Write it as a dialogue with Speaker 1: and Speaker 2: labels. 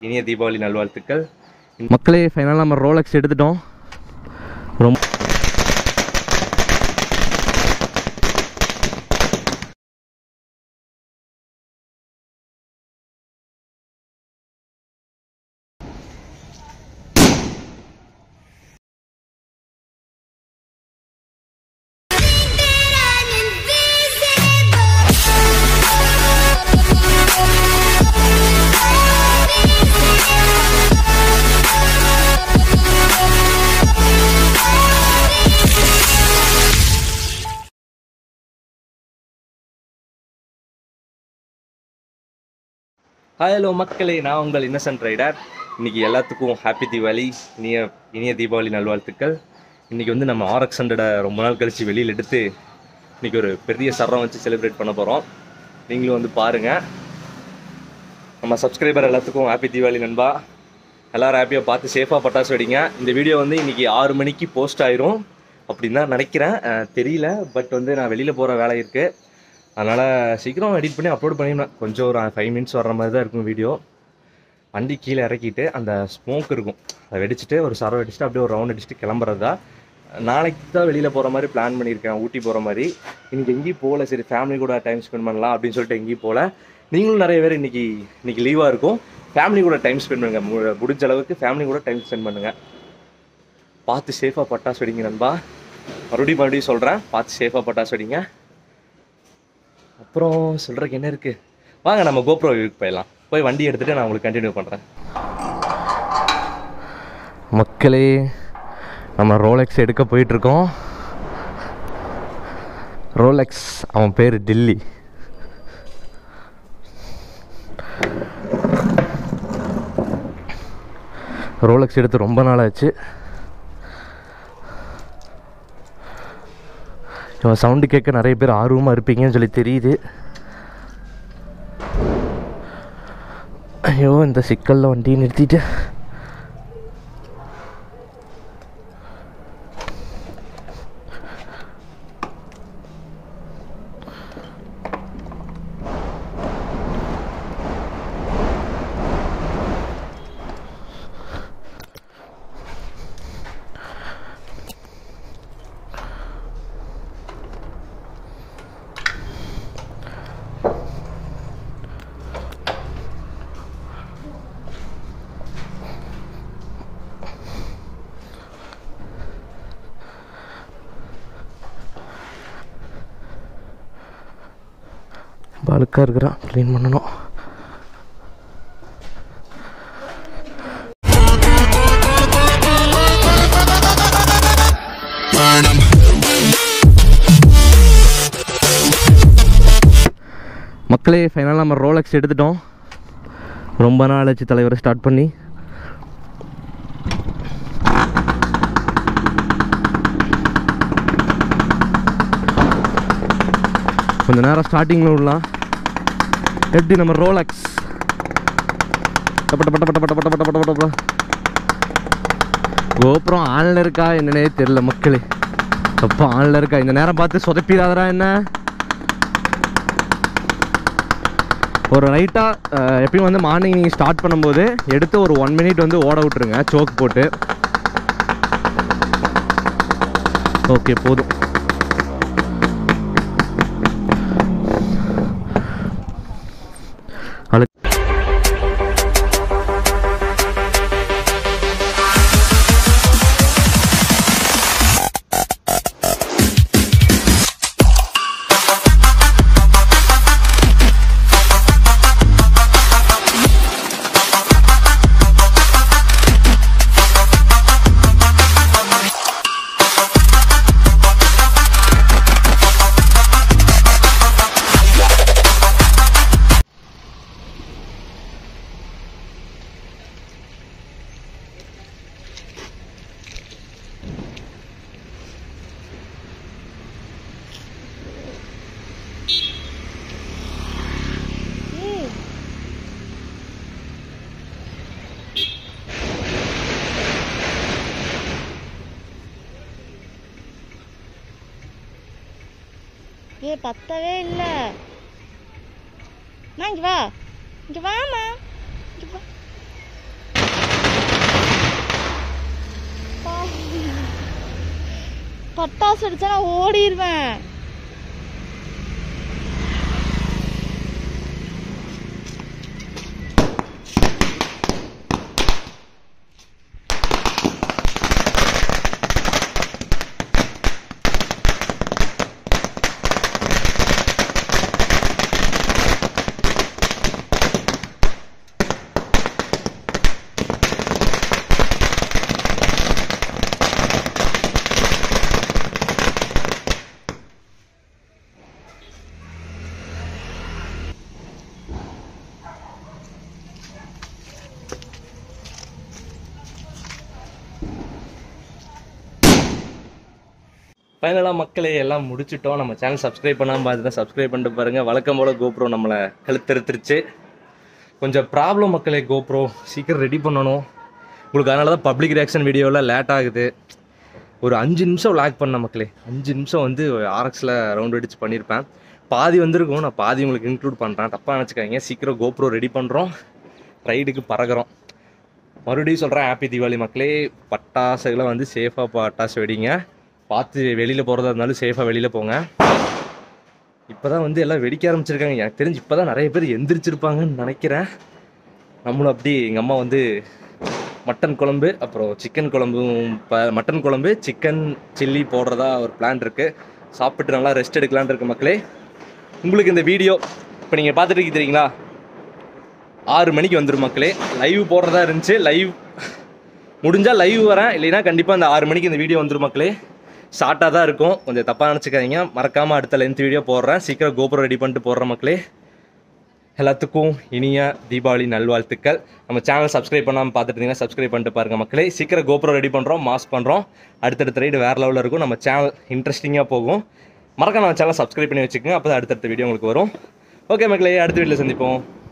Speaker 1: இனிய தீபாவளி நல்வாழ்த்துக்கள்
Speaker 2: மக்களே ஃபைனலாக நம்ம ரோலக்ஸ் எடுத்துட்டோம் ரொம்ப
Speaker 1: ஹலோ மக்களே நான் உங்கள் இன்னசென்ட் ரைடர் இன்னைக்கு எல்லாத்துக்கும் ஹாப்பி தீபாவளி இனிய இனிய தீபாவளி நல்வாழ்த்துக்கள் இன்னைக்கு வந்து நம்ம ஆர்எக்ஸ் ஹண்ட்ரடை ரொம்ப நாள் கழிச்சு வெளியில் எடுத்து இன்னைக்கு ஒரு பெரிய சரம் வச்சு செலிப்ரேட் பண்ண போகிறோம் நீங்களும் வந்து பாருங்கள் நம்ம சப்ஸ்கிரைபர் எல்லாத்துக்கும் ஹாப்பி தீபாவளி நண்பா எல்லாரும் ஹாப்பியாக பார்த்து சேஃபாக பட்டாசு வெடிங்க இந்த வீடியோ வந்து இன்னைக்கு ஆறு மணிக்கு போஸ்ட் ஆயிரும் அப்படின்னு தான் நினைக்கிறேன் அஹ் தெரியல பட் வந்து நான் வெளியில் போகிற வேலை இருக்குது அதனால் சீக்கிரம் எடிட் பண்ணி அப்லோட் பண்ணிடுவேன் கொஞ்சம் ஒரு ஃபைவ் மினிட்ஸ் வர்ற மாதிரி தான் இருக்கும் வீடியோ வண்டி கீழே இறக்கிட்டு அந்த ஸ்மோக் இருக்கும் அதை வெடிச்சிட்டு ஒரு சரம் வெடிச்சிட்டு அப்படியே ஒரு ரவுண்ட் அடிச்சுட்டு கிளம்புறது தான் நாளைக்கு தான் வெளியில் போகிற மாதிரி பிளான் பண்ணியிருக்கேன் ஊட்டி போகிற மாதிரி இன்னைக்கு எங்கேயும் போகல சரி ஃபேமிலி கூட டைம் ஸ்பெண்ட் பண்ணலாம் அப்படின்னு சொல்லிட்டு எங்கேயும் போகல நீங்களும் நிறைய பேர் இன்னைக்கு இன்னைக்கு லீவாக இருக்கும் ஃபேமிலி கூட டைம் ஸ்பெண்ட் பண்ணுங்க மு- முடிஞ்ச அளவுக்கு ஃபேமிலி கூட டைம் ஸ்பெண்ட் பண்ணுங்க பார்த்து சேஃபாக பட்டாசு வெடிங்க நண்பா மறுபடியும் மறுபடியும் சொல்கிறேன் பார்த்து சேஃபாக பட்டாசு வெடிங்க அப்புறம் சொல்கிறதுக்கு என்ன இருக்குது வாங்க நம்ம கோப்ரோ வியூக்கு போயிடலாம் போய் வண்டி எடுத்துகிட்டு நான் உங்களுக்கு கண்டினியூ பண்ணுறேன்
Speaker 2: மக்களே நம்ம ரோலெக்ஸ் எடுக்க போயிட்டுருக்கோம் ரோலெக்ஸ் அவன் பேர் டில்லி ரோலெக்ஸ் எடுத்து ரொம்ப நாள் ஆச்சு இவன் சவுண்டு கேட்க நிறைய பேர் ஆர்வமாக இருப்பீங்கன்னு சொல்லி தெரியுது ஐயோ இந்த சிக்கலில் வண்டியை நிறுத்திட்டு பழுக்காக இருக்கிறான் க்ளீன் பண்ணணும் மக்களே ஃபைனலாக நம்ம ரோலக்ஸ் எடுத்துட்டோம் ரொம்ப நாள் ஆச்சு தலைவரை ஸ்டார்ட் பண்ணி கொஞ்ச நேரம் ஸ்டார்டிங்கில் விடலாம் எப்படி நம்ம ரோலக்ஸ் பட்ட பட்ட பட்ட பட்ட பட்ட பட்ட பட்ட பட்ட பட்ட கோபுரம் ஆன்ல இருக்கா என்னன்னே தெரியல மக்களே அப்போ ஆன்ல இருக்கா இந்த நேரம் பார்த்து சொதப்பிடாதடா என்ன ஒரு ரைட்டாக எப்பயும் வந்து மார்னிங் நீங்கள் ஸ்டார்ட் பண்ணும்போது எடுத்து ஒரு ஒன் மினிட் வந்து ஓட விட்டுருங்க சோக் போட்டு ஓகே போதும் அழு
Speaker 3: ஏ பத்தவே இல்லை நான் இங்க வா இங்க வாமா இங்க வா பட்டாசு அடிச்சா நான் ஓடிடுவேன்
Speaker 1: ஃபைனலாக மக்களே எல்லாம் முடிச்சிட்டோம் நம்ம சேனல் சப்ஸ்கிரைப் பண்ணாமல் பார்த்துட்டு சப்ஸ்கிரைப் பண்ணிட்டு பாருங்கள் வழக்கம் போல் கோப்ரோ நம்மளை கழுத்தெடுத்துருச்சு கொஞ்சம் ப்ராப்ளம் மக்களே கோப்ரோ சீக்கிரம் ரெடி பண்ணணும் உங்களுக்கு அதனால தான் பப்ளிக் ரியாக்ஷன் வீடியோவில் லேட் ஆகுது ஒரு அஞ்சு நிமிஷம் லாக் பண்ண மக்களே அஞ்சு நிமிஷம் வந்து ஆர்எக்ஸில் ரவுண்ட் அடிச்சு பண்ணியிருப்பேன் பாதி வந்திருக்கும் நான் பாதி உங்களுக்கு இன்க்ளூட் பண்ணுறேன் தப்பாக நினச்சிக்காதீங்க சீக்கிரம் கோப்ரோ ரெடி பண்ணுறோம் ரைடுக்கு பறக்குறோம் மறுபடியும் சொல்கிறேன் ஹாப்பி தீபாவளி மக்களே பட்டாசுகளை வந்து சேஃபாக பட்டாசு வெடிங்க பார்த்து வெளியில் போகிறதா இருந்தாலும் சேஃபாக வெளியில் போங்க இப்போ தான் வந்து எல்லாம் வெடிக்க ஆரம்பிச்சிருக்காங்க எனக்கு தெரிஞ்சு இப்போ தான் நிறைய பேர் எந்திரிச்சிருப்பாங்கன்னு நினைக்கிறேன் நம்மளும் அப்படி எங்கள் அம்மா வந்து மட்டன் குழம்பு அப்புறம் சிக்கன் குழம்பும் இப்போ மட்டன் குழம்பு சிக்கன் சில்லி போடுறதா ஒரு பிளான் இருக்குது சாப்பிட்டு நல்லா ரெஸ்ட் எடுக்கலான்னு இருக்கு மக்களே உங்களுக்கு இந்த வீடியோ இப்போ நீங்கள் பார்த்துட்டு இருக்கீங்க தெரியுங்களா ஆறு மணிக்கு வந்துடும் மக்களே லைவ் போடுறதா இருந்துச்சு லைவ் முடிஞ்சால் லைவ் வரேன் இல்லைன்னா கண்டிப்பாக இந்த ஆறு மணிக்கு இந்த வீடியோ வந்துடும் மக்களே ஷார்ட்டாக தான் இருக்கும் கொஞ்சம் தப்பாக நினச்சிக்காதீங்க மறக்காமல் அடுத்த லென்த் வீடியோ போடுறேன் சீக்கிரம் கோபுரம் ரெடி பண்ணிட்டு போடுறேன் மக்களே எல்லாத்துக்கும் இனிய தீபாவளி நல்வாழ்த்துக்கள் நம்ம சேனல் சப்ஸ்கிரைப் பண்ணாமல் பார்த்துட்டு இருந்தீங்கன்னா சப்ஸ்கிரைப் பண்ணிட்டு பாருங்க மக்களே சீக்கிரம் கோபுரம் ரெடி பண்ணுறோம் மாஸ் பண்ணுறோம் அடுத்தடுத்த ரைடு வேறு லெவலில் இருக்கும் நம்ம சேனல் இன்ட்ரெஸ்டிங்காக போகும் மறக்காம நம்ம சேனல் சப்ஸ்கிரைப் பண்ணி வச்சுக்கோங்க அப்போ தான் அடுத்தடுத்த வீடியோ உங்களுக்கு வரும் ஓகே மக்களே அடுத்த வீடியோவில் சந்திப்போம்